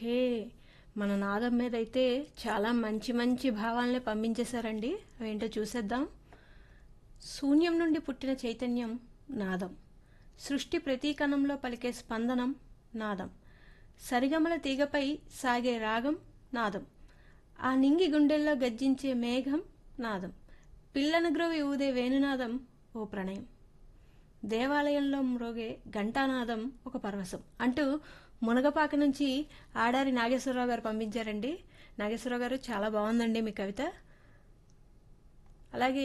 okay మన నాదం మీద అయితే చాలా మంచి మంచి భావాలనే పంపించేశారండి అవేంటో చూసేద్దాం శూన్యం నుండి పుట్టిన చైతన్యం నాదం సృష్టి ప్రతీకణంలో పలికే స్పందనం నాదం సరిగమల తీగపై సాగే రాగం నాదం ఆ నింగి గుండెల్లో గర్జించే మేఘం నాదం పిల్లన గ్రోవి ఊదే వేణునాదం ఓ ప్రణయం దేవాలయంలో మ్రోగే ఘంటానాదం ఒక పరవశం అంటూ మునగపాక నుంచి ఆడారి నాగేశ్వరరావు గారు పంపించారండి నాగేశ్వరరావు గారు చాలా బాగుందండి మీ కవిత అలాగే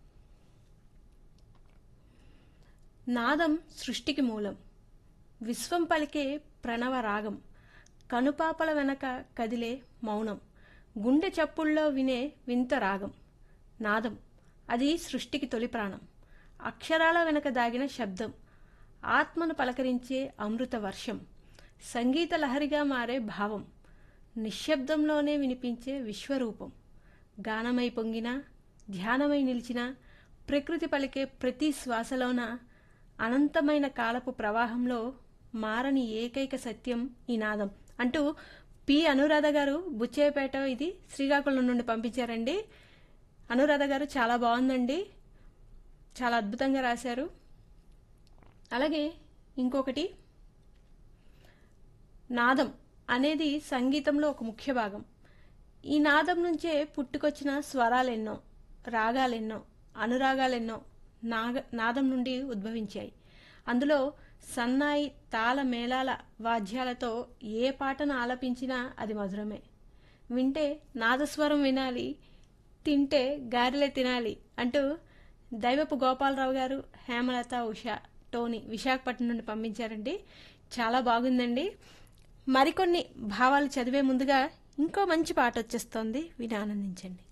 నాదం సృష్టికి మూలం విశ్వం పలికే ప్రణవ రాగం కనుపాపల వెనక కదిలే మౌనం గుండె చప్పుల్లో వినే వింత రాగం నాదం అది సృష్టికి తొలి ప్రాణం అక్షరాల వెనక దాగిన శబ్దం ఆత్మను పలకరించే అమృత వర్షం సంగీత లహరిగా మారే భావం నిశ్శబ్దంలోనే వినిపించే విశ్వరూపం గానమై పొంగిన ధ్యానమై నిలిచిన ప్రకృతి పలికే ప్రతి శ్వాసలోన అనంతమైన కాలపు ప్రవాహంలో మారని ఏకైక సత్యం ఈ నాదం అంటూ పి అనురాధ గారు బుచ్చేపేట ఇది శ్రీకాకుళం నుండి పంపించారండి అనురాధ గారు చాలా బాగుందండి చాలా అద్భుతంగా రాశారు అలాగే ఇంకొకటి నాదం అనేది సంగీతంలో ఒక ముఖ్య భాగం ఈ నాదం నుంచే పుట్టుకొచ్చిన స్వరాలెన్నో రాగాలెన్నో అనురాగాలెన్నో నాగ నాదం నుండి ఉద్భవించాయి అందులో సన్నాయి తాళ మేళాల వాద్యాలతో ఏ పాటను ఆలపించినా అది మధురమే వింటే నాదస్వరం వినాలి తింటే గారెలే తినాలి అంటూ దైవపు గోపాలరావు గారు హేమలత ఉషా టోనీ విశాఖపట్నం నుండి పంపించారండి చాలా బాగుందండి మరికొన్ని భావాలు చదివే ముందుగా ఇంకో మంచి పాట వచ్చేస్తోంది విని ఆనందించండి